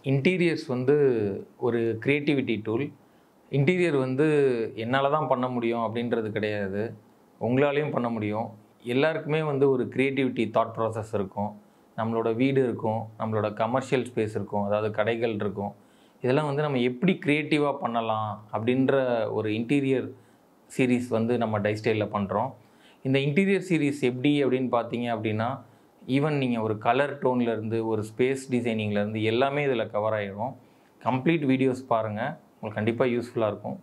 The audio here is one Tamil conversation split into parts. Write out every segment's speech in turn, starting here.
இன்டீரியர்ஸ் வந்து ஒரு க்ரியேட்டிவிட்டி டூல் இன்டீரியர் வந்து என்னால் தான் பண்ண முடியும் அப்படின்றது கிடையாது உங்களாலையும் பண்ண முடியும் எல்லாருக்குமே வந்து ஒரு க்ரியேட்டிவிட்டி தாட் ப்ராசஸ் இருக்கும் நம்மளோட வீடு இருக்கும் நம்மளோட கமர்ஷியல் ஸ்பேஸ் இருக்கும் அதாவது கடைகள் இருக்கும் இதெல்லாம் வந்து நம்ம எப்படி க்ரியேட்டிவாக பண்ணலாம் அப்படின்ற ஒரு இன்டீரியர் சீரீஸ் வந்து நம்ம டைஸ்டைலில் பண்ணுறோம் இந்த இன்டீரியர் சீரீஸ் எப்படி அப்படின்னு பார்த்தீங்க அப்படின்னா ஈவன் நீங்கள் ஒரு கலர் டோன்லேருந்து ஒரு ஸ்பேஸ் டிசைனிங்லேருந்து எல்லாமே இதில் கவர் ஆகிடும் கம்ப்ளீட் வீடியோஸ் பாருங்கள் உங்களுக்கு கண்டிப்பாக யூஸ்ஃபுல்லாக இருக்கும்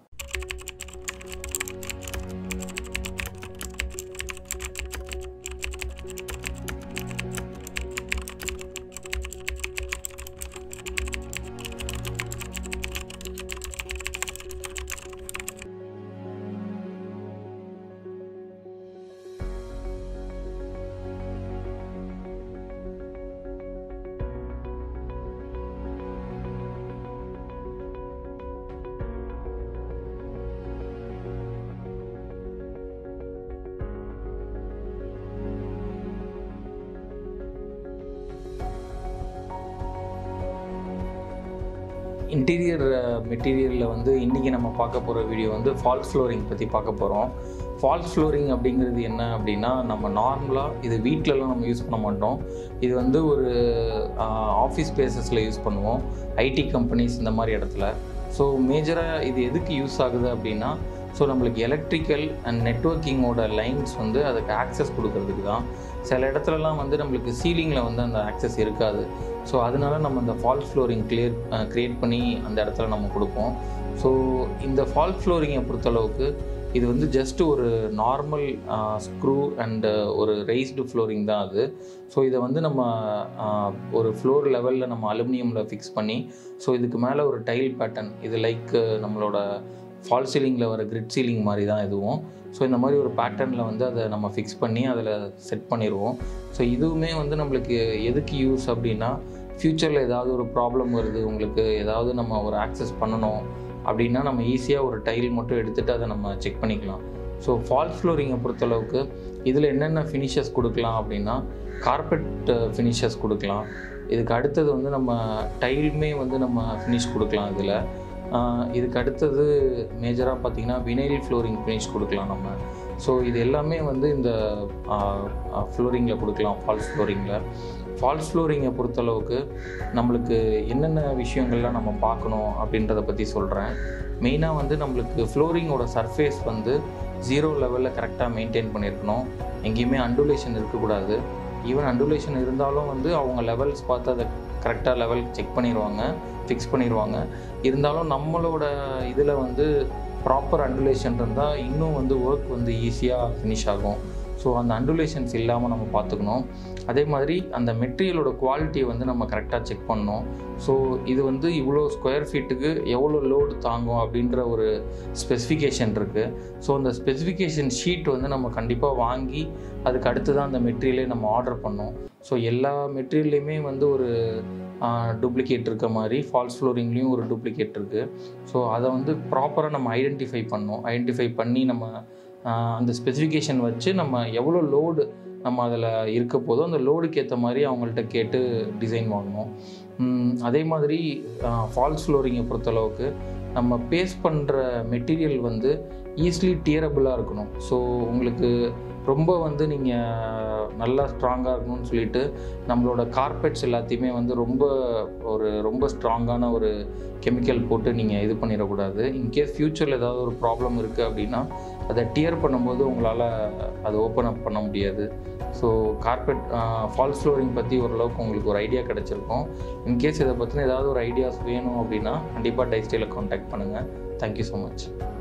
இன்டீரியர் மெட்டீரியலில் வந்து இன்றைக்கி நம்ம பார்க்க போகிற வீடியோ வந்து ஃபால்ஸ் ஃப்ளோரிங் பற்றி பார்க்க போகிறோம் ஃபால்ஸ் ஃப்ளோரிங் அப்படிங்கிறது என்ன அப்படின்னா நம்ம நார்மலாக இது வீட்டிலலாம் நம்ம யூஸ் பண்ண மாட்டோம் இது வந்து ஒரு ஆஃபீஸ் ஸ்பேசஸில் யூஸ் பண்ணுவோம் ஐடி கம்பெனிஸ் இந்த மாதிரி இடத்துல ஸோ மேஜராக இது எதுக்கு யூஸ் ஆகுது அப்படின்னா ஸோ நம்மளுக்கு எலக்ட்ரிக்கல் அண்ட் நெட்ஒர்க்கிங்கோட லைன்ஸ் வந்து அதுக்கு ஆக்சஸ் கொடுக்கறதுக்கு தான் சில இடத்துலலாம் வந்து நம்மளுக்கு சீலிங்கில் வந்து அந்த ஆக்சஸ் இருக்காது ஸோ அதனால நம்ம அந்த ஃபால்ஸ் ஃப்ளோரிங் கிளியர் க்ரியேட் பண்ணி அந்த இடத்துல நம்ம கொடுப்போம் ஸோ இந்த ஃபால்ஸ் ஃப்ளோரிங்கை பொறுத்தளவுக்கு இது வந்து ஜஸ்ட் ஒரு நார்மல் ஸ்க்ரூ அண்டு ஒரு ரெய்ஸ்டு ஃப்ளோரிங் தான் அது ஸோ இதை வந்து நம்ம ஆஹ், ஒரு ஃப்ளோர் லெவலில் நம்ம அலுமினியமில் ஃபிக்ஸ் பண்ணி ஸோ இதுக்கு மேலே ஒரு டைல் பேட்டர்ன் இது லைக் நம்மளோட ஃபால் சீலிங்கில் வர கிரிட் சீலிங் மாதிரி தான் இதுவும் ஸோ இந்த மாதிரி ஒரு பேட்டர்னில் வந்து அதை நம்ம ஃபிக்ஸ் பண்ணி அதில் செட் பண்ணிடுவோம் ஸோ இதுவுமே வந்து நம்மளுக்கு எதுக்கு யூஸ் அப்படின்னா ஃப்யூச்சரில் ஏதாவது ஒரு ப்ராப்ளம் வருது உங்களுக்கு ஏதாவது நம்ம ஒரு ஆக்சஸ் பண்ணணும் அப்படின்னா நம்ம ஈஸியாக ஒரு டைல் மட்டும் எடுத்துகிட்டு அதை நம்ம செக் பண்ணிக்கலாம் ஸோ ஃபால் ஃப்ளோரிங்கை பொறுத்தளவுக்கு இதில் என்னென்ன ஃபினிஷஸ் கொடுக்கலாம் அப்படின்னா கார்பெட் ஃபினிஷஸ் கொடுக்கலாம் இதுக்கு அடுத்தது வந்து நம்ம டைலுமே வந்து நம்ம ஃபினிஷ் கொடுக்கலாம் இதில் ஆஹ் இதுக்கு அடுத்தது மேஜராக பார்த்தீங்கன்னா வினைல் ஃப்ளோரிங் ஃபினிஷ் கொடுக்கலாம் நம்ம ஸோ இது எல்லாமே வந்து இந்த ஃப்ளோரிங்கில் கொடுக்கலாம் ஃபால்ஸ் ஃப்ளோரிங்கில் ஃபால்ஸ் ஃப்ளோரிங்கை பொறுத்தளவுக்கு நம்மளுக்கு என்னென்ன விஷயங்கள்லாம் நம்ம பார்க்கணும் அப்படின்றத பற்றி சொல்கிறேன் மெயினாக வந்து நம்மளுக்கு ஃப்ளோரிங்கோட சர்ஃபேஸ் வந்து ஜீரோ லெவலில் கரெக்டாக மெயின்டைன் பண்ணியிருக்கணும் எங்கேயுமே அண்டுலேஷன் இருக்கக்கூடாது ஈவன் அண்டுலேஷன் இருந்தாலும் வந்து அவங்க லெவல்ஸ் பார்த்து அதை கரெக்டாக லெவல் செக் பண்ணிடுவாங்க ஃபிக்ஸ் பண்ணிடுவாங்க இருந்தாலும் நம்மளோட இதில் வந்து ப்ராப்பர் அண்டுலேஷன் இருந்தால் இன்னும் வந்து ஒர்க் வந்து ஈஸியாக ஃபினிஷ் ஆகும் ஸோ அந்த அண்டுலேஷன்ஸ் இல்லாமல் நம்ம பார்த்துக்கணும் அதே மாதிரி அந்த மெட்டீரியலோட குவாலிட்டியை வந்து நம்ம கரெக்டாக செக் பண்ணணும் ஸோ இது வந்து இவ்வளோ ஸ்கொயர் ஃபீட்டுக்கு எவ்வளோ லோடு தாங்கும் அப்படின்ற ஒரு ஸ்பெசிஃபிகேஷன் இருக்குது ஸோ அந்த ஸ்பெசிஃபிகேஷன் ஷீட் வந்து நம்ம கண்டிப்பாக வாங்கி அதுக்கு அடுத்து தான் அந்த மெட்டீரியலே நம்ம ஆர்டர் பண்ணோம் ஸோ எல்லா மெட்டீரியல்லையுமே வந்து ஒரு டூப்ளிகேட் இருக்க மாதிரி ஃபால்ஸ் ஃப்ளோரிங்லேயும் ஒரு டூப்ளிகேட் இருக்குது ஸோ அதை வந்து ப்ராப்பராக நம்ம ஐடென்டிஃபை பண்ணோம் ஐடென்டிஃபை பண்ணி நம்ம ஆஹ், அந்த ஸ்பெசிஃபிகேஷன் வச்சு நம்ம எவ்வளோ லோடு நம்ம அதில் இருக்க போதோ அந்த லோடுக்கு ஏற்ற மாதிரி அவங்கள்ட்ட கேட்டு டிசைன் வாங்கணும் உம், அதே மாதிரி ஃபால்ஸ் ஃப்ளோரிங்கை பொறுத்தளவுக்கு நம்ம பேஸ் பண்ணுற மெட்டீரியல் வந்து ஈஸிலி டியரபிளாக இருக்கணும் ஸோ உங்களுக்கு ரொம்ப வந்து நீங்கள் நல்லா ஸ்ட்ராங்காக இருக்கணும்னு சொல்லிட்டு நம்மளோட கார்பெட்ஸ் எல்லாத்தையுமே வந்து ரொம்ப ஒரு ரொம்ப ஸ்ட்ராங்கான ஒரு கெமிக்கல் போட்டு நீங்கள் இது பண்ணிடக்கூடாது இன்கேஸ் ஃப்யூச்சரில் ஏதாவது ஒரு ப்ராப்ளம் இருக்குது அப்படின்னா அதை டியர் பண்ணும்போது உங்களால் அதை ஓப்பன் அப் பண்ண முடியாது ஸோ கார்பெட் ஃபால்ஸ் ஃப்ளோரிங் பற்றி ஓரளவுக்கு உங்களுக்கு ஒரு ஐடியா கிடச்சிருக்கும் இன்கேஸ் இதை பற்றின ஏதாவது ஒரு ஐடியாஸ் வேணும் அப்படின்னா கண்டிப்பாக டைஸ்டைலில் காண்டாக்ட் பண்ணுங்கள் தேங்க்யூ ஸோ மச்